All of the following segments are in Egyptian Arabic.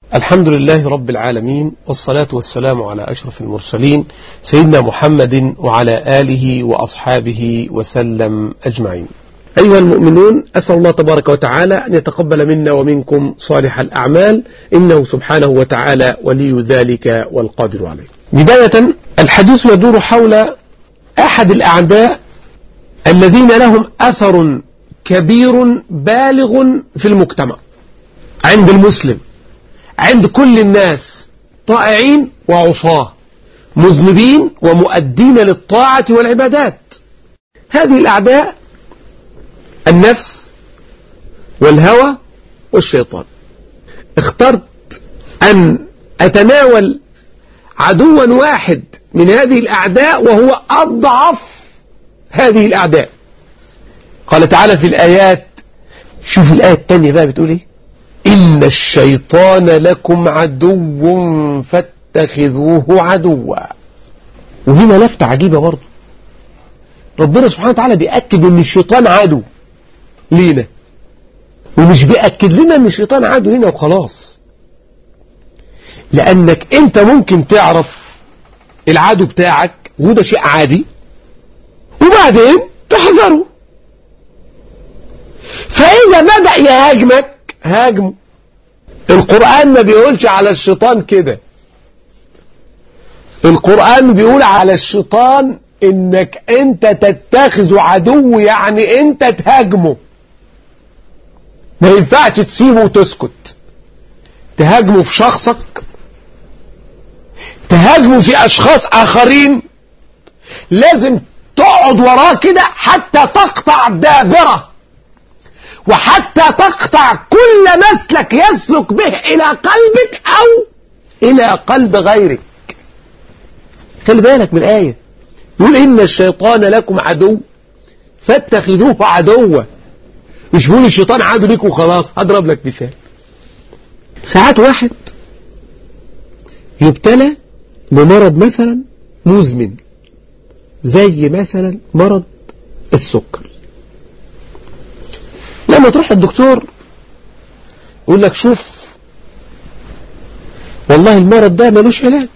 الحمد لله رب العالمين والصلاة والسلام على أشرف المرسلين سيدنا محمد وعلى آله وأصحابه وسلم أجمعين أيها المؤمنون أسأل الله تبارك وتعالى أن يتقبل منا ومنكم صالح الأعمال إنه سبحانه وتعالى ولي ذلك والقادر عليه بداية الحديث يدور حول أحد الأعداء الذين لهم أثر كبير بالغ في المجتمع عند المسلم عند كل الناس طائعين وعصاه مذنبين ومؤدين للطاعة والعبادات هذه الأعداء النفس والهوى والشيطان اخترت أن أتناول عدوا واحد من هذه الأعداء وهو أضعف هذه الأعداء قال تعالى في الآيات شوف الآية الثانية بقى بتقول إيه إن الشيطان لكم عدو فاتخذوه عدوا وهنا لفتة عجيبة برضه ربنا سبحانه وتعالى بيأكد ان الشيطان عدو لينا ومش بيأكد لنا ان الشيطان عدو لينا وخلاص لأنك انت ممكن تعرف العدو بتاعك وده شيء عادي وبعدين تحذره فإذا بدأ يهاجمك هاجمه القرآن ما بيقولش على الشيطان كده القرآن بيقول على الشيطان انك انت تتخذ عدو يعني انت تهاجمه ما ينفعش تسيبه وتسكت تهاجمه في شخصك تهاجمه في اشخاص اخرين لازم تقعد وراه كده حتى تقطع دابره وحتى تقطع كل مسلك يسلك به إلى قلبك أو إلى قلب غيرك خلي بالك من الآية يقول إن الشيطان لكم عدو فاتخذوه عدوا مش بيقول الشيطان عدو ليك وخلاص هضرب لك مثال ساعات واحد يبتلى بمرض مثلا مزمن زي مثلا مرض السكر لما تروح للدكتور يقول لك شوف والله المرض ده ملوش علاج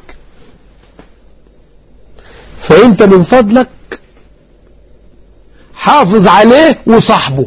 فانت من فضلك حافظ عليه وصاحبه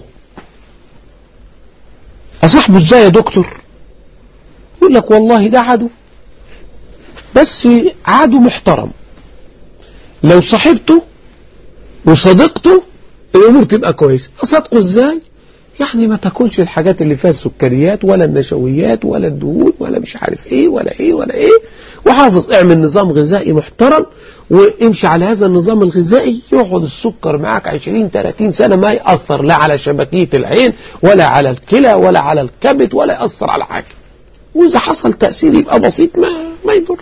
اصاحبه ازاي يا دكتور يقول لك والله ده عدو بس عدو محترم لو صاحبته وصديقته الامور تبقى كويسه اصدقه ازاي يعني ما تاكلش الحاجات اللي فيها السكريات ولا النشويات ولا الدهون ولا مش عارف ايه ولا ايه ولا ايه وحافظ اعمل نظام غذائي محترم وامشي على هذا النظام الغذائي يقعد السكر معاك 20 30 سنة ما يأثر لا على شبكية العين ولا على الكلى ولا على الكبد ولا يأثر على حاجة وإذا حصل تأثير يبقى بسيط ما ما يضر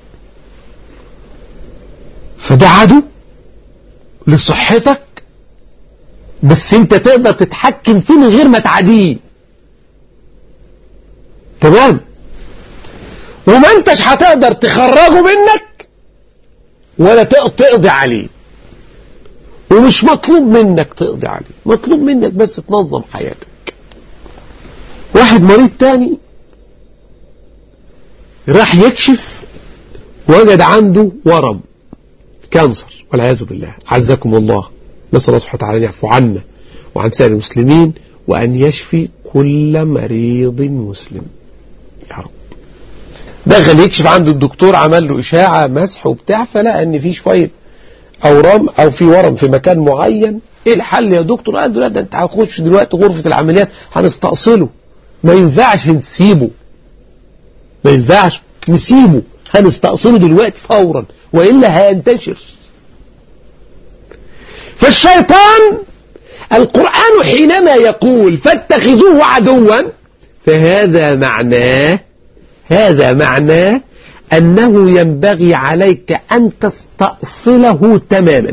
فده عدو لصحتك بس انت تقدر تتحكم فيه من غير ما تعديه تمام وما انتش هتقدر تخرجه منك ولا تقضي عليه ومش مطلوب منك تقضي عليه مطلوب منك بس تنظم حياتك واحد مريض تاني راح يكشف وجد عنده ورم كانسر والعياذ بالله عزكم الله نسأل الله سبحانه وتعالى أن يعفو عنا وعن سائر المسلمين وأن يشفي كل مريض مسلم يا رب دخل يكشف عنده الدكتور عمل له إشاعة مسح وبتاع فلقى أن في شوية أورام أو في ورم في مكان معين إيه الحل يا دكتور قال له لا ده أنت هتخش دلوقتي غرفة العمليات هنستأصله ما ينفعش نسيبه ما ينفعش نسيبه هنستأصله دلوقتي فورا وإلا هينتشر فالشيطان القرآن حينما يقول فاتخذوه عدوا فهذا معناه هذا معناه أنه ينبغي عليك أن تستأصله تماما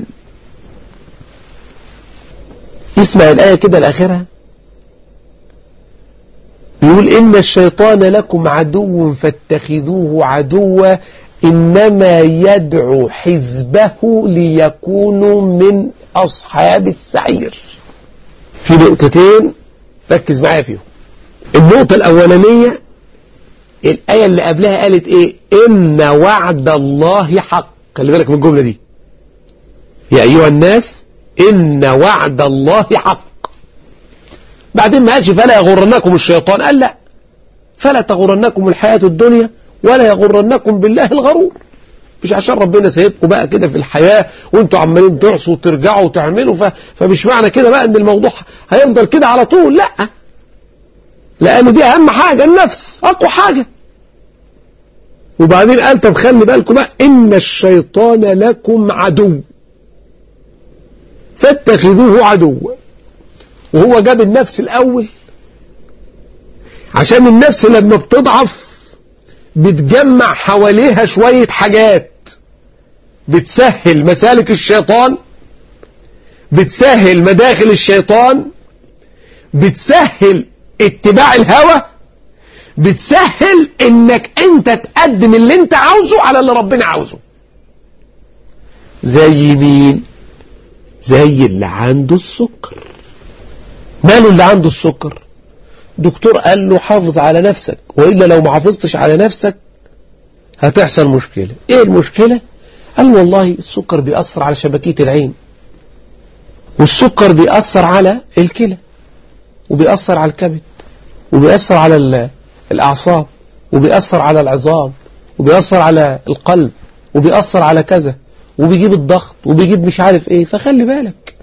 اسمع الآية كده الآخرة يقول إن الشيطان لكم عدو فاتخذوه عدوا إنما يدعو حزبه ليكونوا من أصحاب السعير في نقطتين ركز معايا فيهم النقطة الأولانية الآية اللي قبلها قالت ايه إن وعد الله حق خلي بالك من الجملة دي يا أيها الناس إن وعد الله حق بعدين ما قالش فلا يغرنكم الشيطان قال لا فلا تغرنكم الحياة الدنيا ولا يغرنكم بالله الغرور مش عشان ربنا سايبكم بقى كده في الحياة وانتوا عمالين تعصوا وترجعوا وتعملوا ف... فمش معنى كده بقى ان الموضوع هيفضل كده على طول لا لان دي اهم حاجة النفس اقوى حاجة وبعدين قال طب خلي بالكم بقى ان الشيطان لكم عدو فاتخذوه عدوا وهو جاب النفس الاول عشان النفس لما بتضعف بتجمع حواليها شوية حاجات بتسهل مسالك الشيطان بتسهل مداخل الشيطان بتسهل اتباع الهوى بتسهل انك انت تقدم اللي انت عاوزه على اللي ربنا عاوزه زي مين زي اللي عنده السكر ماله اللي عنده السكر دكتور قال له حافظ على نفسك وإلا لو ما حافظتش على نفسك هتحصل مشكلة ايه المشكلة قال والله السكر بيأثر على شبكية العين والسكر بيأثر على الكلى وبيأثر على الكبد وبيأثر على الأعصاب وبيأثر على العظام وبيأثر على القلب وبيأثر على كذا وبيجيب الضغط وبيجيب مش عارف ايه فخلي بالك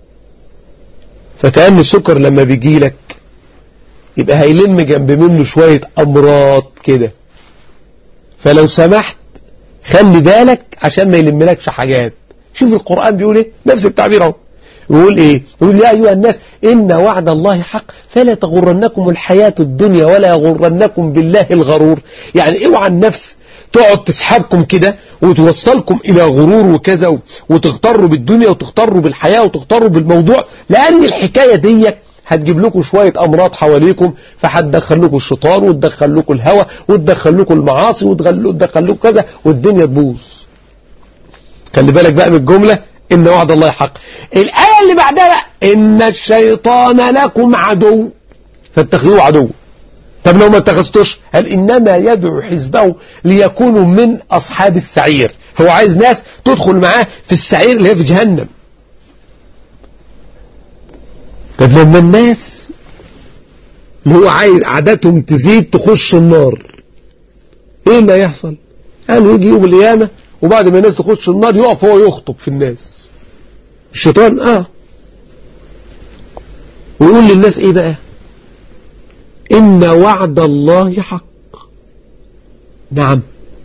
فكأن السكر لما بيجي لك يبقى هيلم جنب منه شوية أمراض كده فلو سمحت خلي بالك عشان ما يلملكش حاجات شوف القرآن بيقول ايه نفس التعبير اهو يقول ايه يقول يا أيها الناس إن وعد الله حق فلا تغرنكم الحياة الدنيا ولا يغرنكم بالله الغرور يعني اوعى النفس تقعد تسحبكم كده وتوصلكم إلى غرور وكذا وتغتروا بالدنيا وتغتروا بالحياة وتغتروا بالموضوع لأن الحكاية ديك هتجيب لكم شوية أمراض حواليكم فهتدخل لكم الشيطان وتدخل لكم الهوى وتدخل لكم المعاصي وتدخل لكم كذا والدنيا تبوظ خلي بالك بقى من الجملة إن وعد الله حق الآية اللي بعدها بقى إن الشيطان لكم عدو فاتخذوه عدو طب لو ما اتخذتوش هل إنما يدعو حزبه ليكونوا من أصحاب السعير هو عايز ناس تدخل معاه في السعير اللي هي في جهنم طب لما الناس اللي هو عايز عاداتهم تزيد تخش النار ايه اللي هيحصل قالوا يجي يوم القيامة وبعد ما الناس تخش النار يقف هو يخطب في الناس الشيطان اه ويقول للناس ايه بقى ان وعد الله حق نعم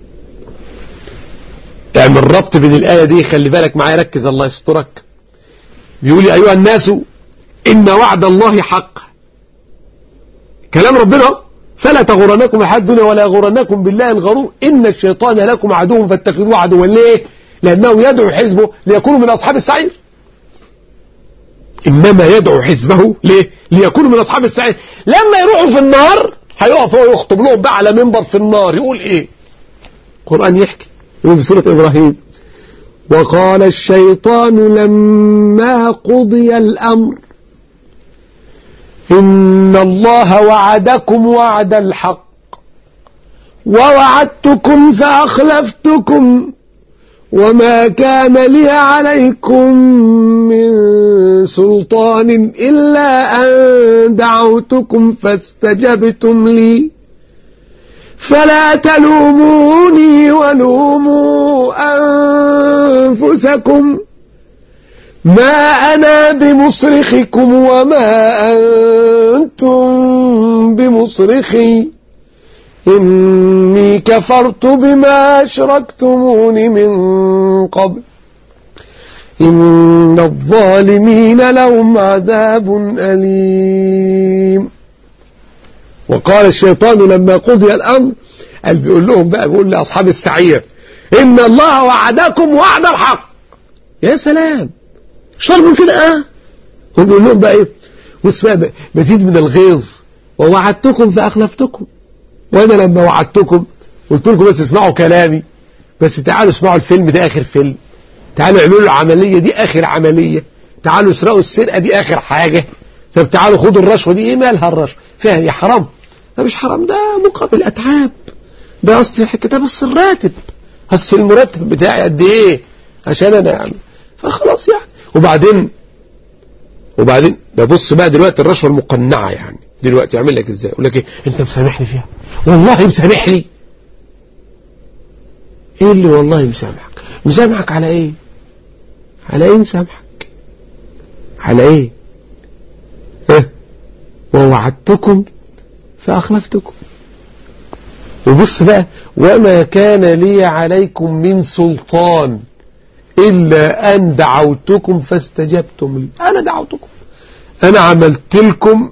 اعمل يعني ربط بين الآية دي خلي بالك معايا ركز الله يسترك بيقول يا أيها الناس إن وعد الله حق كلام ربنا فلا تغرنكم أحد الدنيا ولا يغرنكم بالله الغرور إن الشيطان لكم عدو فاتخذوه عدوا ليه لأنه يدعو حزبه ليكونوا من أصحاب السعير إنما يدعو حزبه ليه ليكونوا من أصحاب السعير لما يروحوا في النار هيقف هو يخطب لهم بقى على منبر في النار يقول إيه القرآن يحكي يقول في سورة إبراهيم وقال الشيطان لما قضي الأمر إن الله وعدكم وعد الحق ووعدتكم فأخلفتكم وما كان لي عليكم من سلطان إلا أن دعوتكم فاستجبتم لي فلا تلوموني ولوموا أنفسكم ما أنا بمصرخكم وما أنتم بمصرخي إني كفرت بما أشركتمون من قبل إن الظالمين لهم عذاب أليم وقال الشيطان لما قضي الأمر قال بيقول لهم بقى بيقول لأصحاب السعير إن الله وعدكم وعد الحق يا سلام الشيطان بيقول كده اه هم بيقول لهم بقى ايه واسمع مزيد من الغيظ ووعدتكم فأخلفتكم وأنا لما وعدتكم قلت لكم بس اسمعوا كلامي بس تعالوا اسمعوا الفيلم ده آخر فيلم تعالوا اعملوا العملية دي آخر عملية تعالوا اسرقوا السرقة دي آخر حاجة طب تعالوا خدوا الرشوة دي ايه مالها الرشوة فيها يا حرام ده مش حرام ده مقابل أتعاب ده اصل الحكايه بس الراتب اصل المرتب بتاعي قد ايه عشان انا يعني فخلاص يعني وبعدين وبعدين ده بص بقى دلوقتي الرشوه المقنعه يعني دلوقتي يعمل لك ازاي يقول لك ايه انت مسامحني فيها والله مسامح لي ايه اللي والله مسامحك مسامحك على ايه على ايه مسامحك على ايه ها ووعدتكم فاخلفتكم وبص بقى وما كان لي عليكم من سلطان إلا أن دعوتكم فاستجبتم لي أنا دعوتكم أنا عملت لكم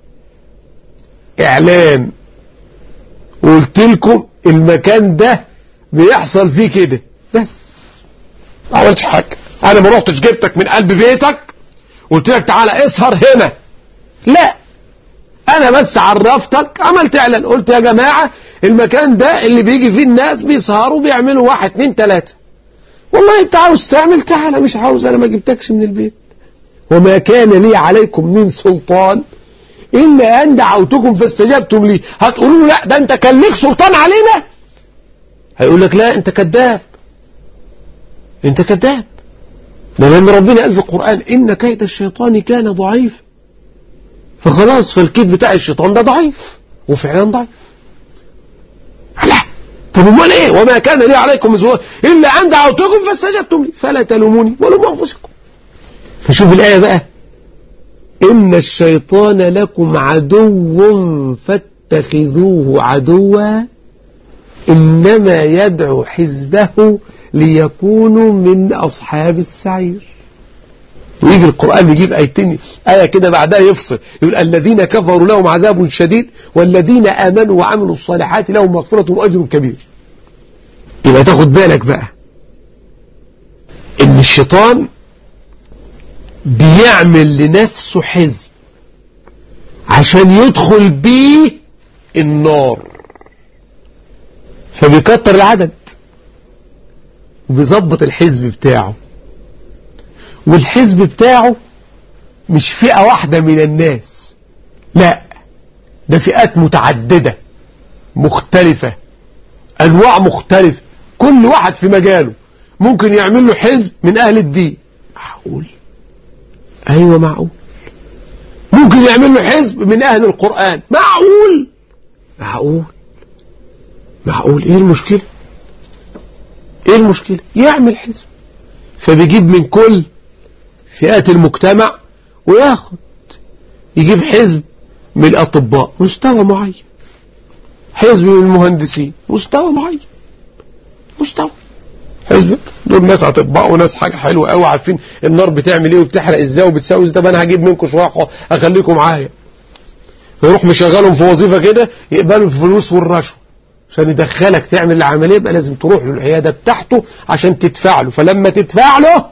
إعلان وقلت لكم المكان ده بيحصل فيه كده بس ما عملتش حاجة أنا ما رحتش جبتك من قلب بيتك قلت لك تعالى اسهر هنا لا أنا بس عرفتك عملت إعلان قلت يا جماعة المكان ده اللي بيجي فيه الناس بيسهروا بيعملوا واحد اتنين تلاتة والله انت عاوز تعمل تعالى مش عاوز انا ما جبتكش من البيت وما كان لي عليكم من سلطان إلا أن دعوتكم فاستجبتم لي هتقولوا له لا ده أنت كان ليك سلطان علينا هيقول لك لا أنت كذاب أنت كذاب لأن ربنا قال في القرآن إن كيد الشيطان كان ضعيف فخلاص فالكيد بتاع الشيطان ده ضعيف وفعلا ضعيف لا طب امال ايه وما كان لي عليكم من سلطان الا ان دعوتكم فاستجبتم لي فلا تلوموني ولوموا انفسكم فشوف الايه بقى إن الشيطان لكم عدو فاتخذوه عدوا إنما يدعو حزبه ليكونوا من أصحاب السعير ويجي القرآن يجيب آيتين آية كده بعدها يفصل يقول الذين كفروا لهم عذاب شديد والذين آمنوا وعملوا الصالحات لهم مغفرة وأجر كبير يبقى تاخد بالك بقى إن الشيطان بيعمل لنفسه حزب عشان يدخل بيه النار فبيكتر العدد وبيظبط الحزب بتاعه والحزب بتاعه مش فئة واحدة من الناس لا ده فئات متعددة مختلفة أنواع مختلفة كل واحد في مجاله ممكن يعمل له حزب من أهل الدين معقول أيوة معقول ممكن يعمل له حزب من أهل القرآن معقول معقول معقول إيه المشكلة إيه المشكلة يعمل حزب فبيجيب من كل فئات المجتمع وياخد يجيب حزب من الأطباء مستوى معين حزب من المهندسين مستوى معين مستوى حزب دول ناس اطباء وناس حاجه حلوه قوي عارفين النار بتعمل ايه وبتحرق ازاي وبتساوي ازاي طب انا هجيب منكم شويه اخليكم معايا فيروح مشغلهم في وظيفه كده يقبلوا الفلوس والرشوه عشان يدخلك تعمل العمليه يبقى لازم تروح له العياده بتاعته عشان تدفع له فلما تدفع له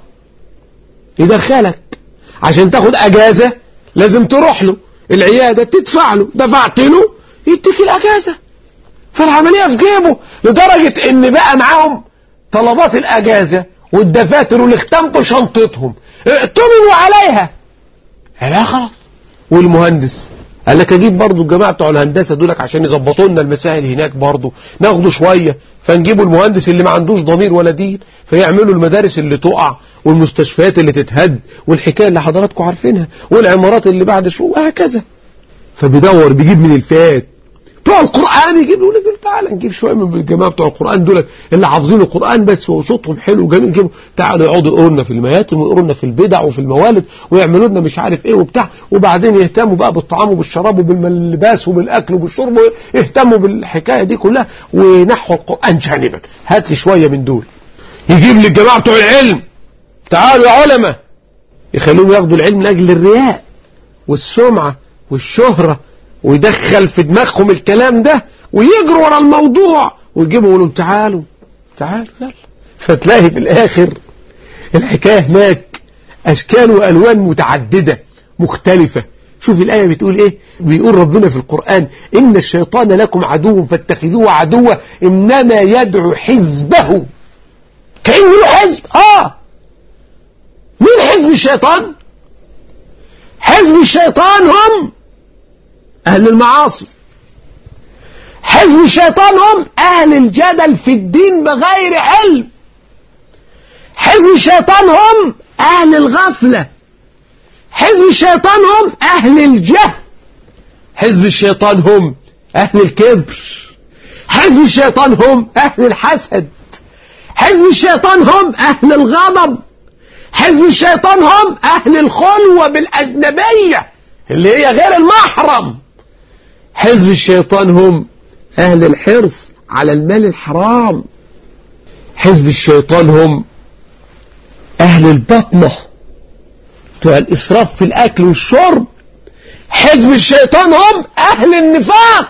يدخلك عشان تاخد اجازه لازم تروح له العياده تدفع له دفعت له يديك الاجازه فالعمليه في جيبه لدرجه ان بقى معاهم طلبات الأجازة والدفاتر والختام في شنطتهم ائتمنوا عليها لا خلاص والمهندس قال لك اجيب برضو الجماعة بتوع الهندسة دولك عشان يظبطوا لنا المسائل هناك برضو ناخده شوية فنجيبوا المهندس اللي ما عندوش ضمير ولا دين فيعملوا المدارس اللي تقع والمستشفيات اللي تتهد والحكاية اللي حضراتكم عارفينها والعمارات اللي بعد شو وهكذا فبيدور بيجيب من الفات بتوع القرآن يجيب له لك تعالى نجيب شوية من الجماعة بتوع القرآن دول اللي حافظين القرآن بس وصوتهم حلو وجميل يجيبوا تعالوا يقعدوا يقروا لنا في المياتم ويقروا لنا في البدع وفي الموالد ويعملوا لنا مش عارف ايه وبتاع وبعدين يهتموا بقى بالطعام وبالشراب وباللباس وبالاكل وبالشرب يهتموا بالحكاية دي كلها وينحوا القرآن جانبا هات لي شوية من دول يجيب لي الجماعة بتوع العلم تعالوا يا علماء يخلوهم ياخدوا العلم لاجل الرياء والسمعة والشهرة ويدخل في دماغهم الكلام ده ويجروا ورا الموضوع ويجيبوا يقولوا تعالوا تعالوا يلا فتلاقي في الآخر الحكاية هناك أشكال وألوان متعددة مختلفة شوف الآية بتقول إيه بيقول ربنا في القرآن إن الشيطان لكم عدو فاتخذوه عدوا إنما يدعو حزبه كأنه له حزب آه مين حزب الشيطان حزب الشيطان هم أهل المعاصي حزب الشيطان هم أهل الجدل في الدين بغير علم حزب الشيطان هم أهل الغفلة حزب الشيطان هم أهل الجهل حزب الشيطان هم أهل الكبر حزب الشيطان هم أهل الحسد حزب الشيطان هم أهل الغضب حزب الشيطان هم أهل الخلوة بالأجنبية اللي هي غير المحرم حزب الشيطان هم أهل الحرص على المال الحرام حزب الشيطان هم أهل البطنة بتوع الإسراف في الأكل والشرب حزب الشيطان هم أهل النفاق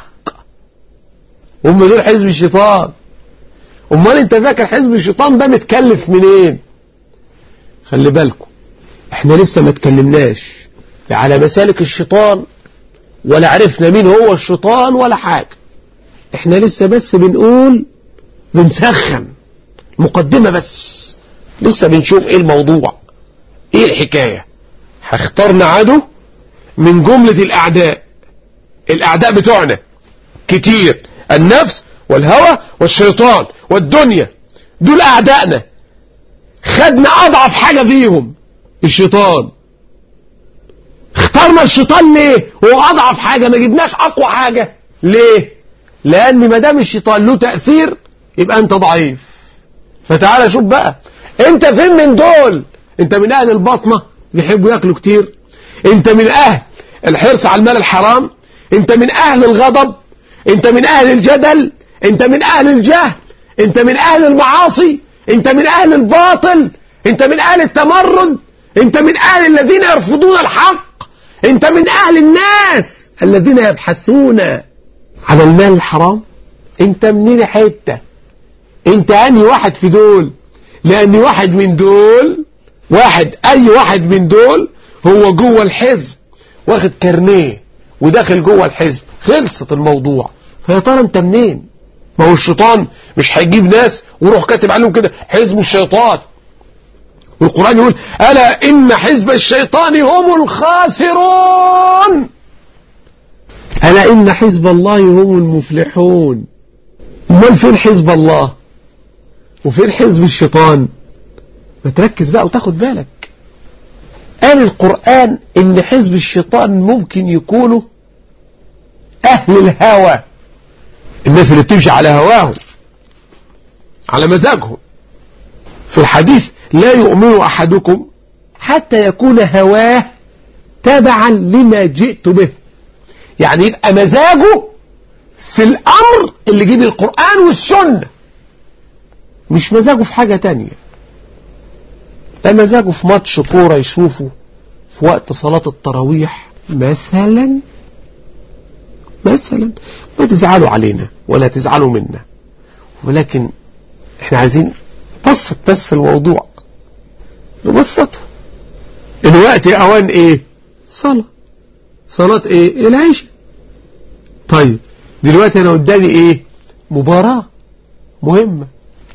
هم دول حزب الشيطان امال انت فاكر حزب الشيطان ده متكلف منين خلي بالكم احنا لسه ما اتكلمناش لا على مسالك الشيطان ولا عرفنا مين هو الشيطان ولا حاجة احنا لسه بس بنقول بنسخن مقدمة بس لسه بنشوف ايه الموضوع ايه الحكاية هختارنا عدو من جملة الاعداء الاعداء بتوعنا كتير النفس والهوى والشيطان والدنيا دول أعدائنا خدنا أضعف حاجة فيهم الشيطان اخترنا الشيطان ليه هو أضعف حاجة ما جبناش أقوى حاجة ليه لأن ما دام الشيطان له تأثير يبقى أنت ضعيف فتعالى شوف بقى أنت فين من دول أنت من أهل البطنة بيحبوا ياكلوا كتير أنت من أهل الحرص على المال الحرام أنت من أهل الغضب أنت من أهل الجدل أنت من أهل الجهل أنت من أهل المعاصي أنت من أهل الباطل أنت من أهل التمرد أنت من أهل الذين يرفضون الحق أنت من أهل الناس الذين يبحثون على المال الحرام أنت منين حتة أنت أني واحد في دول لأن واحد من دول واحد أي واحد من دول هو جوه الحزب واخد كارنيه وداخل جوه الحزب خلصت الموضوع فيا ترى انت منين ما هو الشيطان مش هيجيب ناس ويروح كاتب عليهم كده حزب الشيطان والقرآن يقول ألا إن حزب الشيطان هم الخاسرون ألا إن حزب الله هم المفلحون امال فين حزب الله وفين حزب الشيطان ما تركز بقى وتاخد بالك قال القرآن إن حزب الشيطان ممكن يكونوا أهل الهوى الناس اللي بتمشي على هواهم على مزاجهم في الحديث لا يؤمن أحدكم حتى يكون هواه تبعا لما جئت به يعني يبقى مزاجه في الأمر اللي جيب القرآن والسنة مش مزاجه في حاجة تانية لا مزاجه في ماتش كورة يشوفه في وقت صلاة التراويح مثلا مثلا ما تزعلوا علينا ولا تزعلوا منا ولكن احنا عايزين بسط بس الموضوع نبسطه الوقت اوان ايه صلاة صلاة ايه العيشة طيب دلوقتي انا قدامي ايه مباراة مهمة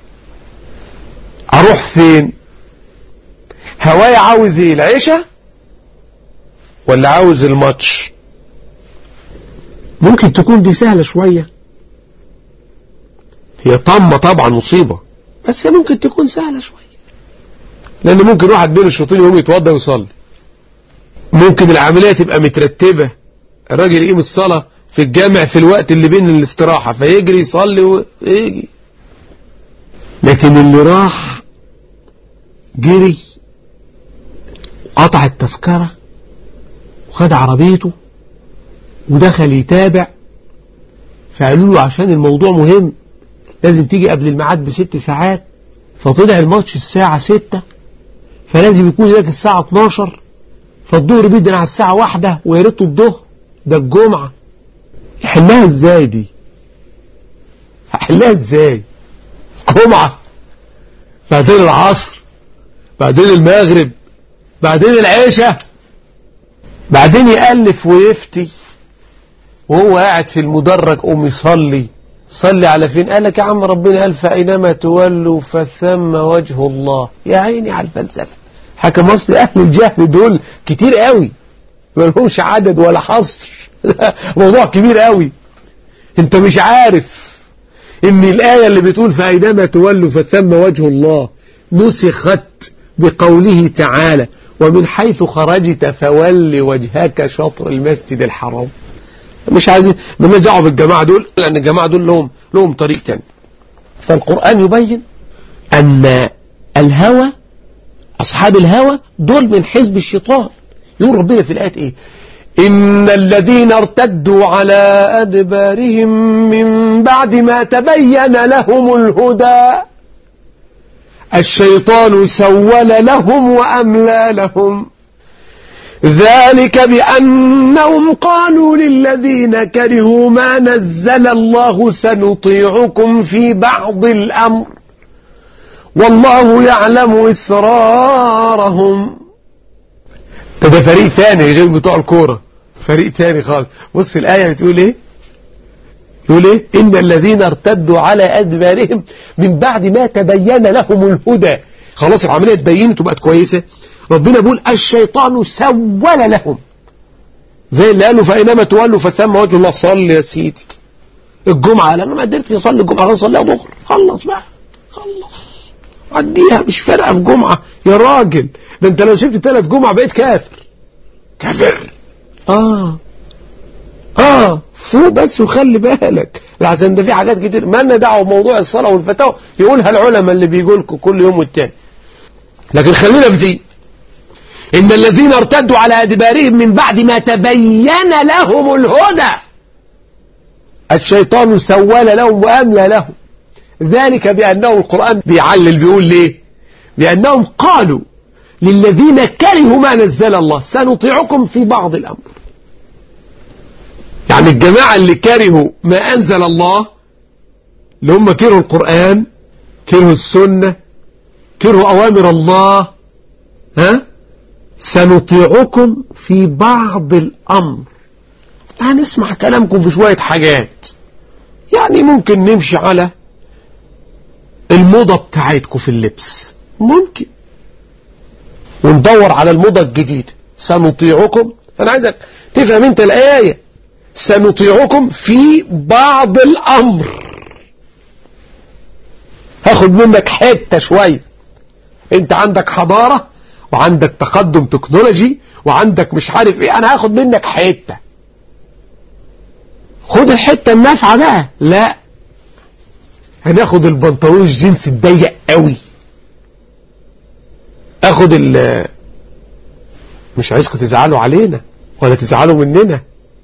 اروح فين هواي عاوز ايه العيشة ولا عاوز الماتش ممكن تكون دي سهلة شوية هي طمة طبعا مصيبة بس ممكن تكون سهلة شوية لأن ممكن واحد بين الشوطين يقوم يتوضى ويصلي ممكن العملية تبقى مترتبة الراجل يقيم الصلاة في الجامع في الوقت اللي بين الاستراحة فيجري يصلي ويجي لكن اللي راح جري قطع التذكرة وخد عربيته ودخل يتابع فقالوا له عشان الموضوع مهم لازم تيجي قبل الميعاد بست ساعات فطلع الماتش الساعة ستة فلازم يكون هناك الساعة 12 فالظهر بيدن على الساعة واحدة ويا ريته الظهر ده الجمعة يحلها ازاي دي هحلها ازاي جمعة بعدين العصر بعدين المغرب بعدين العشاء بعدين يألف ويفتي وهو قاعد في المدرج قوم يصلي صلي على فين قال لك يا عم ربنا قال فأينما تولوا فثم وجه الله يا عيني على الفلسفة حكم أصل أهل الجهل دول كتير قوي ما لهمش عدد ولا حصر موضوع كبير قوي انت مش عارف ان الآية اللي بتقول فأينما تولوا فثم وجه الله نسخت بقوله تعالى ومن حيث خرجت فول وجهك شطر المسجد الحرام مش عايزين ما دعوه بالجماعة دول لأن الجماعة دول لهم لهم طريق تاني فالقرآن يبين أن الهوى أصحاب الهوى دول من حزب الشيطان يقول ربنا في الآية إيه إن الذين ارتدوا على أدبارهم من بعد ما تبين لهم الهدى الشيطان سول لهم وأملى لهم ذلك بأنهم قالوا للذين كرهوا ما نزل الله سنطيعكم في بعض الأمر والله يعلم إسرارهم ده فريق ثاني غير بتوع الكورة فريق ثاني خالص بص الآية بتقول ايه يقول ايه إن الذين ارتدوا على أدبارهم من بعد ما تبين لهم الهدى خلاص العملية تبينت وبقت كويسة ربنا بيقول الشيطان سول لهم زي اللي قالوا فأينما تولوا فثم وجه الله صلي يا سيدي الجمعة لأنه ما قدرت يصلي الجمعة خلاص صليها ظهر خلص بقى خلص عديها مش فارقة في جمعة يا راجل ده انت لو شفت ثلاث جمعة بقيت كافر كافر اه اه فوق بس وخلي بالك عشان ده في حاجات كتير ما لنا دعوه بموضوع الصلاة والفتاوى يقولها العلماء اللي بيقول لكم كل يوم والتاني لكن خلينا في دي إن الذين ارتدوا على أدبارهم من بعد ما تبين لهم الهدى الشيطان سول لهم وأملى لهم ذلك بأنه القرآن بيعلل بيقول ليه بأنهم قالوا للذين كرهوا ما نزل الله سنطيعكم في بعض الأمر يعني الجماعة اللي كرهوا ما أنزل الله اللي هم كرهوا القرآن كرهوا السنة كرهوا أوامر الله ها سنطيعكم في بعض الأمر هنسمع كلامكم في شوية حاجات يعني ممكن نمشي على الموضة بتاعتكم في اللبس ممكن وندور على الموضة الجديدة سنطيعكم فأنا عايزك تفهم انت الآية سنطيعكم في بعض الأمر هاخد منك حتة شوية انت عندك حضارة وعندك تقدم تكنولوجي وعندك مش عارف ايه انا هاخد منك حتة خد الحتة النافعة بقى لا هناخد البنطلون الجنس الضيق قوي اخد ال مش عايزكم تزعلوا علينا ولا تزعلوا مننا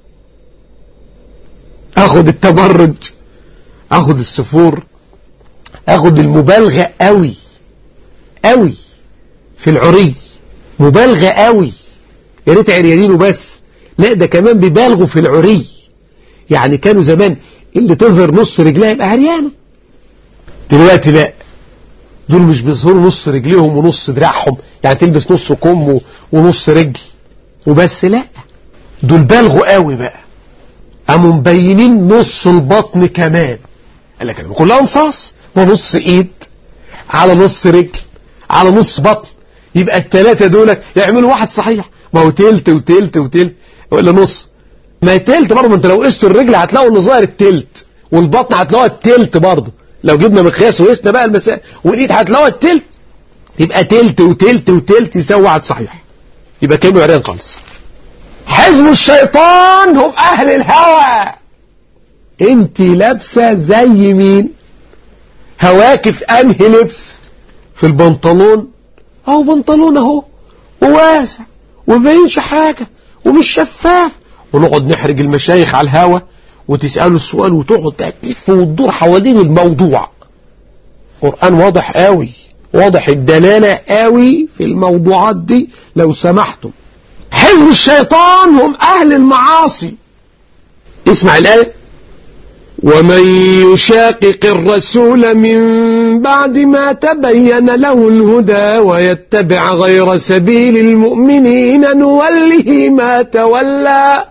اخد التبرج اخد السفور اخد المبالغة قوي قوي في العري مبالغة قوي يا ريت عريانينه بس لا ده كمان بيبالغوا في العري يعني كانوا زمان اللي تظهر نص رجلها يبقى عريانه دلوقتي لا دول مش بيظهروا نص رجليهم ونص دراعهم يعني تلبس نص كم ونص رجل وبس لا دول بالغوا قوي بقى قاموا مبينين نص البطن كمان قال لك كلها انصاص ونص ايد على نص رجل على نص بطن يبقى الثلاثة دول يعملوا واحد صحيح ما هو تلت وتلت وتلت ولا نص ما تلت برضه انت لو قست الرجل هتلاقوا ان ظاهر التلت والبطن هتلاقوها التلت برضه لو جبنا مقياس وقسنا بقى المساء والايد هتلاقوها التلت يبقى تلت وتلت وتلت يساوي واحد صحيح يبقى كانوا عريان خالص حزب الشيطان هم اهل الهوى انت لابسه زي مين هواك في انهي لبس في البنطلون اهو بنطلون اهو وواسع ومبينش حاجة ومش شفاف ونقعد نحرج المشايخ على الهوا وتسأله السؤال وتقعد بقى تلف وتدور حوالين الموضوع قرآن واضح قوي واضح الدلالة قوي في الموضوعات دي لو سمحتم حزب الشيطان هم أهل المعاصي اسمع الآية ومن يشاقق الرسول من بعد ما تبين له الهدى ويتبع غير سبيل المؤمنين نوله ما تولى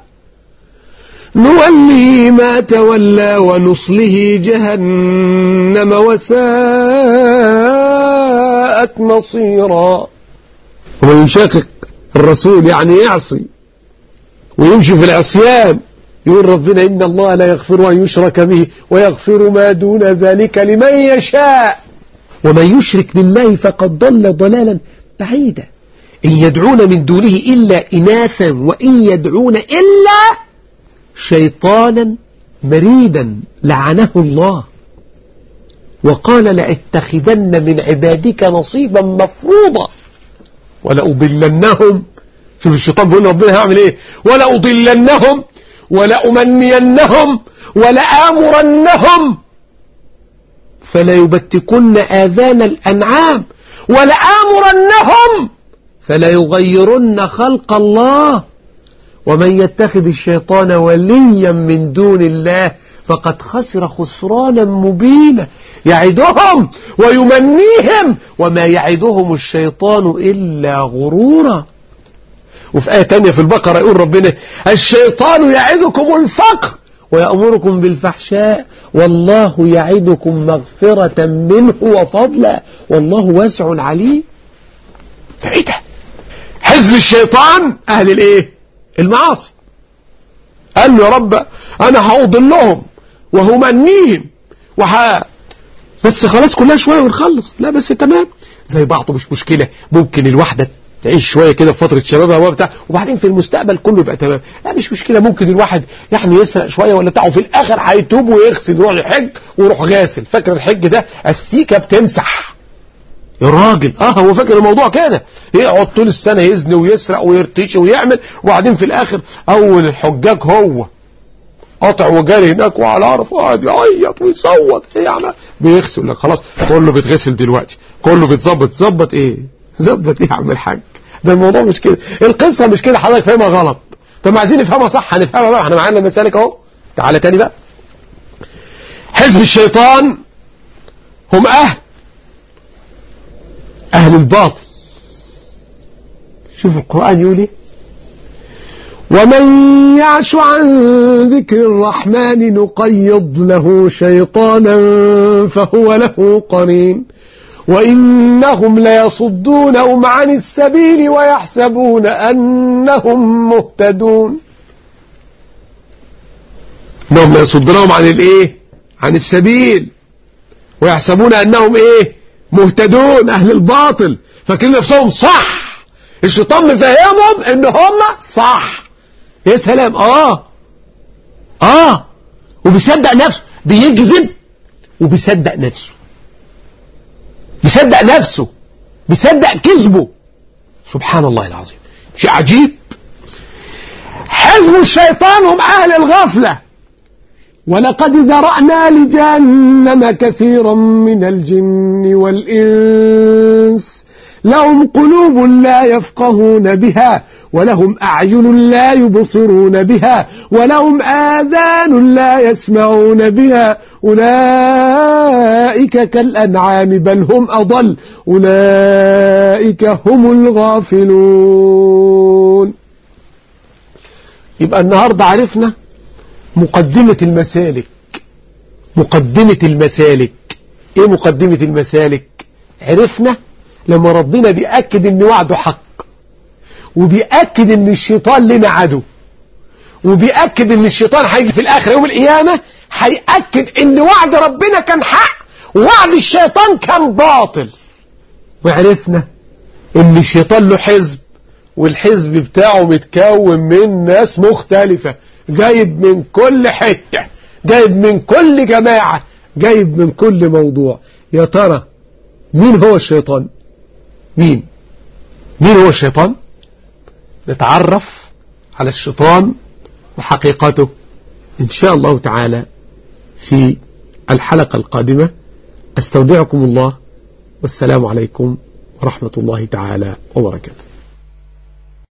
نوله ما تولى ونصله جهنم وساءت مصيرا ومن يشاقق الرسول يعني يعصي ويمشي في العصيان يقول ربنا إن الله لا يغفر أن يشرك به ويغفر ما دون ذلك لمن يشاء ومن يشرك بالله فقد ضل ضلالا بعيدا إن يدعون من دونه إلا إناثا وإن يدعون إلا شيطانا مريدا لعنه الله وقال لأتخذن من عبادك نصيبا مفروضا ولأضلنهم شوف الشيطان بيقول ربنا هعمل ايه ولأضلنهم ولأمنينهم ولآمرنهم فليبتكن آذان الأنعام ولآمرنهم فليغيرن خلق الله ومن يتخذ الشيطان وليا من دون الله فقد خسر خسرانا مبينا يعدهم ويمنيهم وما يعدهم الشيطان إلا غرورا وفي آية تانية في البقرة يقول ربنا الشيطان يعدكم الفقر ويأمركم بالفحشاء والله يعدكم مغفرة منه وفضلا والله واسع عليم ايه ده حزب الشيطان اهل الايه المعاصي قال له يا رب انا هأضلهم وهمنيهم وح بس خلاص كلها شوية ونخلص لا بس تمام زي بعضه مش مشكلة ممكن الواحدة تعيش شوية كده في فترة شبابها وبتاع وبعدين في المستقبل كله يبقى تمام لا مش مشكلة ممكن الواحد يعني يسرق شوية ولا بتاع وفي الآخر هيتوب ويغسل يروح يحج ويروح غاسل فاكر الحج ده استيكة بتمسح يا راجل اه هو فاكر الموضوع كده يقعد طول السنة يزني ويسرق ويرتشي ويعمل وبعدين في الآخر أول الحجاج هو قطع وجاري هناك وعلى عرف وقعد يعيط ويصوت ايه يعني بيغسل لك خلاص كله بيتغسل دلوقتي كله بيتظبط ظبط ايه ظبط ايه يا عم الحاج ده الموضوع مش كده القصة مش كده حضرتك فاهمها غلط طب عايزين نفهمها صح هنفهمها بقى احنا معانا مسالك اهو تعالى تاني بقى حزب الشيطان هم اهل اهل الباطل شوف القرآن يقول ايه ومن يعش عن ذكر الرحمن نقيض له شيطانا فهو له قرين وإنهم ليصدونهم عن السبيل ويحسبون أنهم مهتدون إنهم ليصدونهم عن الإيه عن السبيل ويحسبون أنهم إيه مهتدون أهل الباطل فاكرين نفسهم صح الشيطان مفهمهم ان هم صح يا سلام اه اه وبيصدق نفسه بيكذب وبيصدق نفسه بيصدق نفسه بيصدق كذبه سبحان الله العظيم شيء عجيب حزب الشيطان هم أهل الغفلة ولقد ذرأنا لجهنم كثيرا من الجن والإنس لهم قلوب لا يفقهون بها ولهم أعين لا يبصرون بها ولهم آذان لا يسمعون بها أولئك كالأنعام بل هم أضل أولئك هم الغافلون يبقى النهاردة عرفنا مقدمة المسالك مقدمة المسالك ايه مقدمة المسالك عرفنا لما ربنا بيأكد ان وعده حق وبيأكد ان الشيطان لنا عدو وبيأكد ان الشيطان هيجي في الاخر يوم القيامة هيأكد ان وعد ربنا كان حق ووعد الشيطان كان باطل وعرفنا ان الشيطان له حزب والحزب بتاعه متكون من ناس مختلفة جايب من كل حتة جايب من كل جماعة جايب من كل موضوع يا ترى مين هو الشيطان مين مين هو الشيطان نتعرف على الشيطان وحقيقته إن شاء الله تعالى في الحلقة القادمة أستودعكم الله والسلام عليكم ورحمة الله تعالى وبركاته